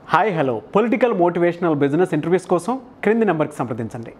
Hi hello political motivational business interviews కోసం క్రింది నెంబర్కి సంప్రదించండి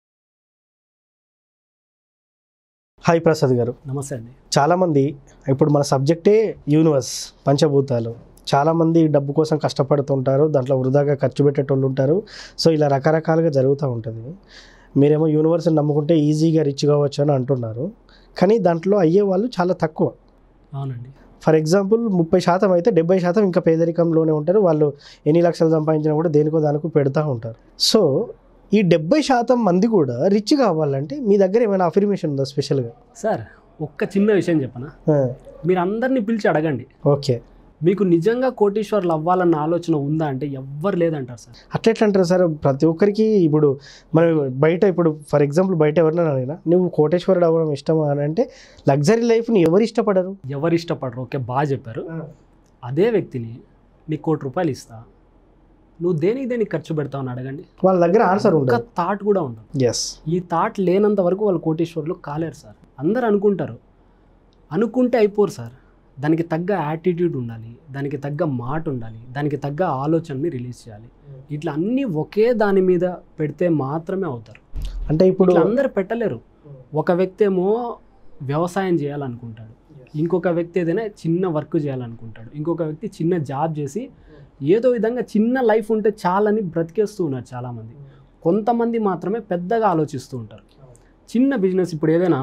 హాయ్ ప్రసాద్ గారు నమస్తే అండి చాలామంది ఇప్పుడు మన సబ్జెక్టే యూనివర్స్ పంచభూతాలు చాలామంది డబ్బు కోసం కష్టపడుతుంటారు దాంట్లో వృధాగా ఖర్చు పెట్టేటోళ్ళు ఉంటారు సో ఇలా రకరకాలుగా జరుగుతూ ఉంటుంది మీరేమో యూనివర్స్ని నమ్ముకుంటే ఈజీగా రిచ్ కావచ్చు అని అంటున్నారు కానీ దాంట్లో అయ్యే వాళ్ళు చాలా తక్కువ అవునండి ఫర్ ఎగ్జాంపుల్ ముప్పై శాతం అయితే డెబ్బై శాతం ఇంకా పేదరికంలోనే ఉంటారు వాళ్ళు ఎన్ని లక్షలు సంపాదించినా కూడా దేనికో దానికో పెడతా ఉంటారు సో ఈ డెబ్బై శాతం మంది కూడా రిచ్ కావాలంటే మీ దగ్గర ఏమైనా అఫర్మేషన్ ఉందా స్పెషల్గా సార్ ఒక్క చిన్న విషయం చెప్పనా మీరు అందరినీ పిలిచి అడగండి ఓకే మీకు నిజంగా కోటీశ్వర్లు అవ్వాలన్న ఆలోచన ఉందా అంటే ఎవ్వరు లేదంటారు సార్ అట్లా ఎట్లా అంటారు సార్ ప్రతి ఒక్కరికి ఇప్పుడు మనం బయట ఇప్పుడు ఫర్ ఎగ్జాంపుల్ బయట ఎవరైనా అడిగినా నువ్వు కోటేశ్వరుడు అవ్వడం ఇష్టమా అని అంటే లగ్జరీ లైఫ్ని ఎవరు ఇష్టపడరు ఎవరు ఇష్టపడరు ఓకే బాగా చెప్పారు అదే వ్యక్తిని నీకు కోటి రూపాయలు ఇస్తా నువ్వు దేనికి దేనికి ఖర్చు పెడతావు అని అడగండి వాళ్ళ దగ్గర ఆన్సర్ ఒక్క ఉండదు థాట్ కూడా ఉండదు ఎస్ ఈ థాట్ లేనంత వరకు వాళ్ళు కోటీశ్వర్లు కాలేరు సార్ అందరు అనుకుంటారు అనుకుంటే అయిపోరు సార్ దానికి తగ్గ యాటిట్యూడ్ ఉండాలి దానికి తగ్గ మాట ఉండాలి దానికి తగ్గ ఆలోచనని రిలీజ్ చేయాలి ఇట్లా అన్నీ ఒకే దాని మీద పెడితే మాత్రమే అవుతారు అంటే ఇప్పుడు ఇట్లా అందరు పెట్టలేరు ఒక వ్యక్తి ఏమో వ్యవసాయం చేయాలనుకుంటాడు ఇంకొక వ్యక్తి ఏదైనా చిన్న వర్క్ చేయాలనుకుంటాడు ఇంకొక వ్యక్తి చిన్న జాబ్ చేసి ఏదో విధంగా చిన్న లైఫ్ ఉంటే చాలని బ్రతికేస్తూ ఉన్నారు చాలామంది కొంతమంది మాత్రమే పెద్దగా ఆలోచిస్తూ ఉంటారు చిన్న బిజినెస్ ఇప్పుడు ఏదైనా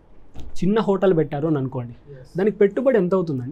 చిన్న హోటల్ పెట్టారు అని అనుకోండి దానికి పెట్టుబడి ఎంత అవుతుందండి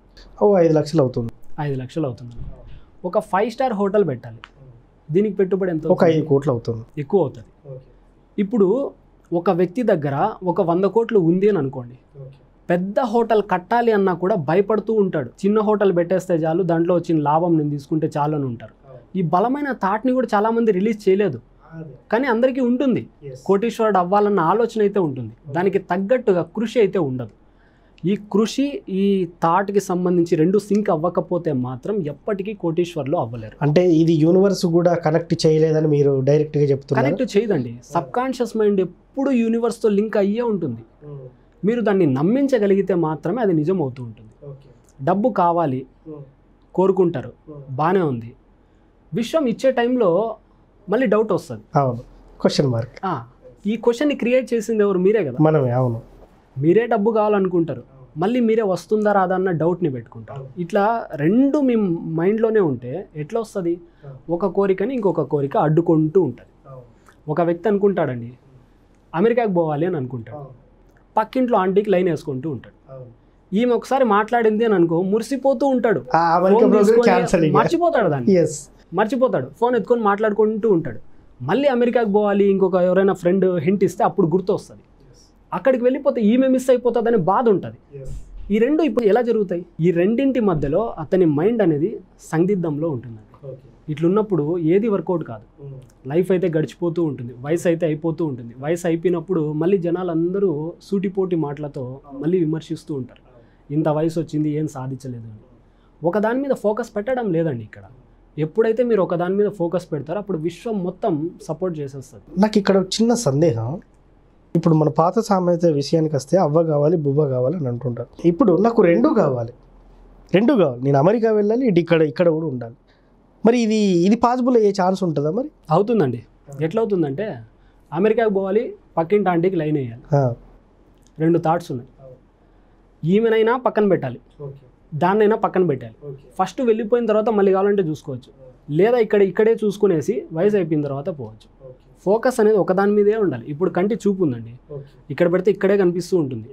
ఓ ఐదు లక్షలు అవుతుంది ఐదు లక్షలు అవుతుంది ఒక ఫైవ్ స్టార్ హోటల్ పెట్టాలి దీనికి పెట్టుబడి ఎంత ఒక అవుతుంది? ఐదు కోట్లు అవుతుంది ఎక్కువ అవుతుంది ఇప్పుడు ఒక వ్యక్తి దగ్గర ఒక వంద కోట్లు ఉంది అని అనుకోండి పెద్ద హోటల్ కట్టాలి అన్నా కూడా భయపడుతూ ఉంటాడు చిన్న హోటల్ పెట్టేస్తే చాలు దాంట్లో వచ్చిన లాభం నేను తీసుకుంటే చాలు అని ఉంటారు ఈ బలమైన థాట్ని కూడా చాలామంది రిలీజ్ చేయలేదు కానీ అందరికీ ఉంటుంది కోటీశ్వరుడు అవ్వాలన్న ఆలోచన అయితే ఉంటుంది దానికి తగ్గట్టుగా కృషి అయితే ఉండదు ఈ కృషి ఈ థాట్కి సంబంధించి రెండు సింక్ అవ్వకపోతే మాత్రం ఎప్పటికీ కోటీశ్వర్లు అవ్వలేరు అంటే ఇది యూనివర్స్ కూడా కనెక్ట్ చేయలేదని మీరు డైరెక్ట్గా చెప్తున్నారు కనెక్ట్ చేయదండి సబ్ కాన్షియస్ మైండ్ ఎప్పుడు యూనివర్స్తో లింక్ అయ్యే ఉంటుంది మీరు దాన్ని నమ్మించగలిగితే మాత్రమే అది నిజం అవుతూ ఉంటుంది డబ్బు కావాలి కోరుకుంటారు బాగానే ఉంది విశ్వం ఇచ్చే టైంలో మళ్ళీ డౌట్ వస్తుంది అవును క్వశ్చన్ మార్క్ ఆ, ఈ క్వశ్చన్ని క్రియేట్ చేసింది ఎవరు మీరే కదా మనమే అవును మీరే డబ్బు కావాలనుకుంటారు మళ్ళీ మీరే వస్తుందా రాదా అన్న డౌట్ని పెట్టుకుంటారు ఇట్లా రెండు మీ మైండ్లోనే ఉంటే ఎట్లా వస్తుంది ఒక కోరికని ఇంకొక కోరిక అడ్డుకుంటూ ఉంటుంది ఒక వ్యక్తి అనుకుంటాడండి అమెరికాకి పోవాలి అని అనుకుంటాడు పక్కింట్లో ఆంటీకి లైన్ వేసుకుంటూ ఉంటాడు ఈమె ఒకసారి మాట్లాడింది అని అనుకో మురిసిపోతూ ఉంటాడు ఆ అమెరికా ఫోన్ బ్రోకర్ తీసుకొని క్యాన్సల్ మర్చిపోతాడు దాన్ని ఎస్ మర్చిపోతాడు ఫోన్ ఎత్తుకొని మాట్లాడుకుంటూ ఉంటాడు మళ్ళీ అమెరికాకి పోవాలి ఇంకొక ఎవరైనా ఫ్రెండ్ హింట్ ఇస్తే అప్పుడు గుర్తు వస్తుంది అక్కడికి వెళ్ళిపోతే ఈమె మిస్ అయిపోతుందని బాధ ఉంటుంది ఈ రెండు ఇప్పుడు ఎలా జరుగుతాయి ఈ రెండింటి మధ్యలో అతని మైండ్ అనేది సందిగ్ధంలో ఉంటుందండి ఇట్లున్నప్పుడు ఏది వర్కౌట్ కాదు లైఫ్ అయితే గడిచిపోతూ ఉంటుంది వయసు అయితే అయిపోతూ ఉంటుంది వయసు అయిపోయినప్పుడు మళ్ళీ జనాలందరూ సూటిపోటి మాటలతో మళ్ళీ విమర్శిస్తూ ఉంటారు ఇంత వయసు వచ్చింది ఏం సాధించలేదు అని ఒక దాని మీద ఫోకస్ పెట్టడం లేదండి ఇక్కడ ఎప్పుడైతే మీరు ఒక దాని మీద ఫోకస్ పెడతారో అప్పుడు విశ్వం మొత్తం సపోర్ట్ చేసేస్తుంది నాకు ఇక్కడ ఒక చిన్న సందేహం ఇప్పుడు మన పాత సామెత విషయానికి వస్తే అవ్వ కావాలి బువ్వ కావాలి అని అంటుంటారు ఇప్పుడు నాకు రెండు కావాలి రెండు కావాలి నేను అమెరికా వెళ్ళాలి ఇటు ఇక్కడ ఇక్కడ కూడా ఉండాలి మరి ఇది ఇది పాసిబుల్ అయ్యే ఛాన్స్ ఉంటుందా మరి అవుతుందండి ఎట్లా అవుతుందంటే అమెరికాకి పోవాలి పక్కింటి ఆంటీకి లైన్ వేయాలి ఆ, రెండు థాట్స్ ఉన్నాయి ఈమెనైనా పక్కన పెట్టాలి దాన్నైనా పక్కన పెట్టాలి ఫస్ట్ వెళ్ళిపోయిన తర్వాత మళ్ళీ కావాలంటే చూసుకోవచ్చు లేదా ఇక్కడ ఇక్కడే చూసుకునేసి వయసు అయిపోయిన తర్వాత పోవచ్చు ఫోకస్ అనేది ఒకదాని మీదే ఉండాలి ఇప్పుడు కంటి చూపు ఉందండి ఇక్కడ పెడితే ఇక్కడే కనిపిస్తూ ఉంటుంది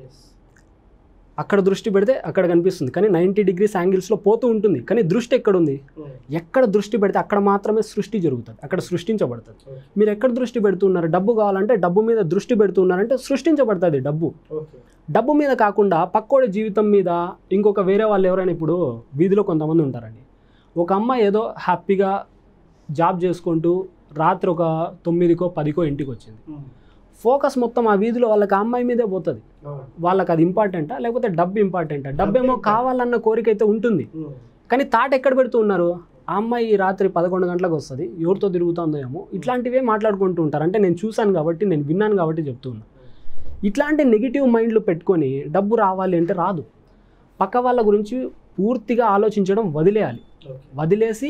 అక్కడ దృష్టి పెడితే అక్కడ కనిపిస్తుంది కానీ నైంటీ డిగ్రీస్ యాంగిల్స్లో పోతూ ఉంటుంది కానీ దృష్టి ఎక్కడ ఉంది ఎక్కడ దృష్టి పెడితే అక్కడ మాత్రమే సృష్టి జరుగుతుంది అక్కడ సృష్టించబడుతుంది మీరు ఎక్కడ దృష్టి పెడుతున్నారు డబ్బు కావాలంటే డబ్బు మీద దృష్టి పెడుతున్నారంటే సృష్టించబడుతుంది డబ్బు డబ్బు మీద కాకుండా పక్కోడి జీవితం మీద ఇంకొక వేరే వాళ్ళు ఎవరైనా ఇప్పుడు వీధిలో కొంతమంది ఉంటారండి ఒక అమ్మాయి ఏదో హ్యాపీగా జాబ్ చేసుకుంటూ రాత్రి ఒక తొమ్మిదికో పదికో ఇంటికి వచ్చింది ఫోకస్ మొత్తం ఆ వీధిలో వాళ్ళకి ఆ అమ్మాయి మీదే పోతుంది వాళ్ళకి అది ఇంపార్టెంటా లేకపోతే డబ్బు ఇంపార్టెంటా డబ్బు ఏమో కావాలన్న కోరిక అయితే ఉంటుంది కానీ తాట ఎక్కడ పెడుతూ ఉన్నారు ఆ అమ్మాయి రాత్రి పదకొండు గంటలకు వస్తుంది ఎవరితో తిరుగుతుందో ఏమో ఇట్లాంటివే మాట్లాడుకుంటూ ఉంటారు అంటే నేను చూశాను కాబట్టి నేను విన్నాను కాబట్టి చెప్తున్నా ఇట్లాంటి నెగిటివ్ మైండ్లు పెట్టుకొని డబ్బు రావాలి అంటే రాదు పక్క వాళ్ళ గురించి పూర్తిగా ఆలోచించడం వదిలేయాలి వదిలేసి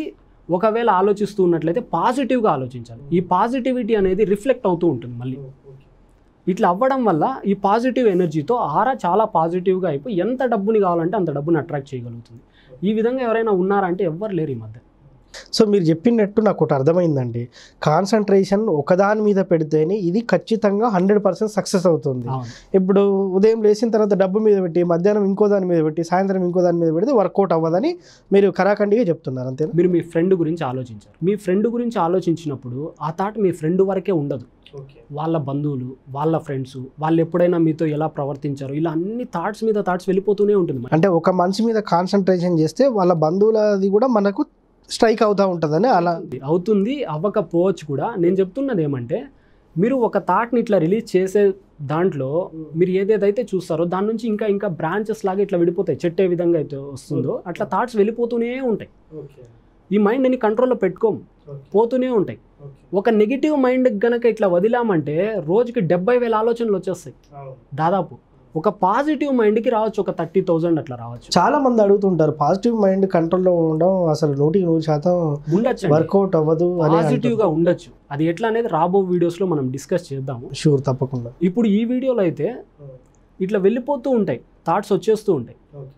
ఒకవేళ ఆలోచిస్తూ ఉన్నట్లయితే పాజిటివ్గా ఆలోచించాలి ఈ పాజిటివిటీ అనేది రిఫ్లెక్ట్ అవుతూ ఉంటుంది మళ్ళీ ఇట్లా అవ్వడం వల్ల ఈ పాజిటివ్ ఎనర్జీతో ఆరా చాలా పాజిటివ్గా అయిపోయి ఎంత డబ్బుని కావాలంటే అంత డబ్బుని అట్రాక్ట్ చేయగలుగుతుంది ఈ విధంగా ఎవరైనా ఉన్నారంటే ఎవ్వరు లేరు ఈ మధ్య సో మీరు చెప్పినట్టు నాకు ఒకటి అర్థమైందండి కాన్సన్ట్రేషన్ ఒకదాని మీద పెడితేనే ఇది ఖచ్చితంగా హండ్రెడ్ పర్సెంట్ సక్సెస్ అవుతుంది అవును ఇప్పుడు ఉదయం లేచిన తర్వాత డబ్బు మీద పెట్టి మధ్యాహ్నం ఇంకో దాని మీద పెట్టి సాయంత్రం ఇంకో దాని మీద పెడితే వర్కౌట్ అవ్వదని మీరు కరాఖండిగా చెప్తున్నారు అంతేనా మీరు మీ ఫ్రెండ్ గురించి ఆలోచించారు మీ ఫ్రెండ్ గురించి ఆలోచించినప్పుడు ఆ థాట్ మీ ఫ్రెండ్ వరకే ఉండదు వాళ్ళ బంధువులు వాళ్ళ ఫ్రెండ్స్ వాళ్ళు ఎప్పుడైనా మీతో ఎలా ప్రవర్తించారు ఇలా అన్ని థాట్స్ మీద థాట్స్ వెళ్ళిపోతూనే ఉంటుంది మరి. అంటే ఒక మనిషి మీద కాన్సన్ట్రేషన్ చేస్తే వాళ్ళ బంధువులది కూడా మనకు స్ట్రైక్ అవుతూ ఉంటుందని అలా అవుతుంది అవ్వకపోవచ్చు కూడా నేను చెప్తున్నది ఏమంటే మీరు ఒక థాట్ని ఇట్లా రిలీజ్ చేసే దాంట్లో మీరు ఏదేదైతే చూస్తారో దాని నుంచి ఇంకా ఇంకా బ్రాంచెస్ లాగా ఇట్లా విడిపోతాయి చెట్టు ఏ విధంగా అయితే వస్తుందో అట్లా థాట్స్ వెళ్ళిపోతూనే ఉంటాయి ఈ మైండ్ని కంట్రోల్లో పెట్టుకోము పోతూనే ఉంటాయి ఒక నెగిటివ్ మైండ్ గనక ఇట్లా వదిలామంటే రోజుకి డెబ్బై వేల ఆలోచనలు వచ్చేస్తాయి దాదాపు ఒక పాజిటివ్ మైండ్కి రావచ్చు ఒక థర్టీ థౌజండ్ అట్లా రావచ్చు చాలా మంది అడుగుతుంటారు పాజిటివ్ మైండ్ కంట్రోల్లో ఉండడం అసలు నూటికి నూరు శాతం ఉండొచ్చు వర్కౌట్ అవ్వదు అని పాజిటివ్ గా ఉండొచ్చు అది ఎట్లా అనేది రాబో వీడియోస్ లో మనం డిస్కస్ చేద్దాము షూర్ తప్పకుండా ఇప్పుడు ఈ వీడియోలో అయితే ఇట్లా వెళ్ళిపోతూ ఉంటాయి థాట్స్ వచ్చేస్తూ ఉంటాయి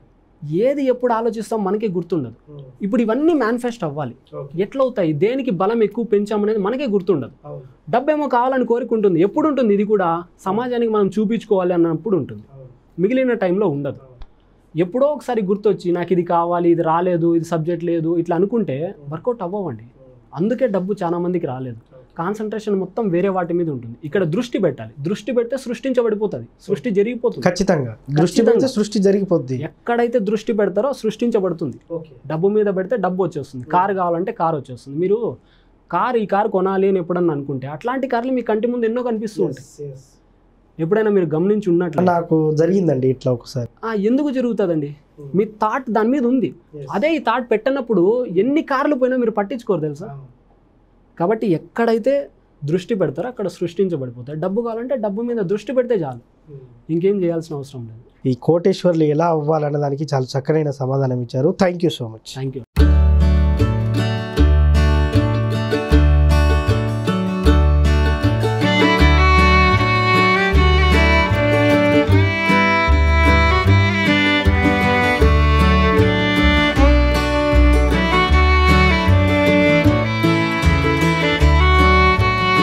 ఏది ఎప్పుడు ఆలోచిస్తాం మనకే గుర్తుండదు ఇప్పుడు ఇవన్నీ మేనిఫెస్ట్ అవ్వాలి ఎట్లా అవుతాయి దేనికి బలం ఎక్కువ పెంచామనేది మనకే గుర్తుండదు డబ్బేమో కావాలని కోరుకుంటుంది ఎప్పుడు ఉంటుంది ఇది కూడా సమాజానికి మనం చూపించుకోవాలి అన్నప్పుడు ఉంటుంది మిగిలిన టైంలో ఉండదు ఎప్పుడో ఒకసారి గుర్తొచ్చి నాకు ఇది కావాలి ఇది రాలేదు ఇది సబ్జెక్ట్ లేదు ఇట్లా అనుకుంటే వర్కౌట్ అవ్వవండి అందుకే డబ్బు చాలా మందికి రాలేదు కాన్సన్ట్రేషన్ మొత్తం వేరే వాటి మీద ఉంటుంది ఇక్కడ దృష్టి పెట్టాలి దృష్టి పెడితే సృష్టించబడిపోతుంది సృష్టి జరిగిపోతుంది ఖచ్చితంగా దృష్టి పెడితే సృష్టి జరిగిపోద్ది ఎక్కడైతే దృష్టి పెడతారో సృష్టించబడుతుంది డబ్బు మీద పెడితే డబ్బు వచ్చేస్తుంది కారు కావాలంటే కారు వచ్చేస్తుంది మీరు కారు ఈ కారు కొనాలి అని ఎప్పుడన్నా అనుకుంటే అట్లాంటి కార్లు మీ కంటి ముందు ఎన్నో కనిపిస్తూ ఉంటాయి ఎప్పుడైనా మీరు గమనించి ఉన్నట్లు నాకు జరిగిందండి ఇట్లా ఒకసారి ఎందుకు జరుగుతుందండి మీ థాట్ దాని మీద ఉంది అదే ఈ థాట్ పెట్టనప్పుడు ఎన్ని కార్లు పోయినా మీరు పట్టించుకోరు తెలుసా కాబట్టి ఎక్కడైతే దృష్టి పెడతారో అక్కడ సృష్టించబడిపోతాయి డబ్బు కావాలంటే డబ్బు మీద దృష్టి పెడితే చాలు ఇంకేం చేయాల్సిన అవసరం లేదు ఈ కోటేశ్వర్లు ఎలా అవ్వాలనే దానికి చాలా చక్కనైన సమాధానం ఇచ్చారు thank you so much thank you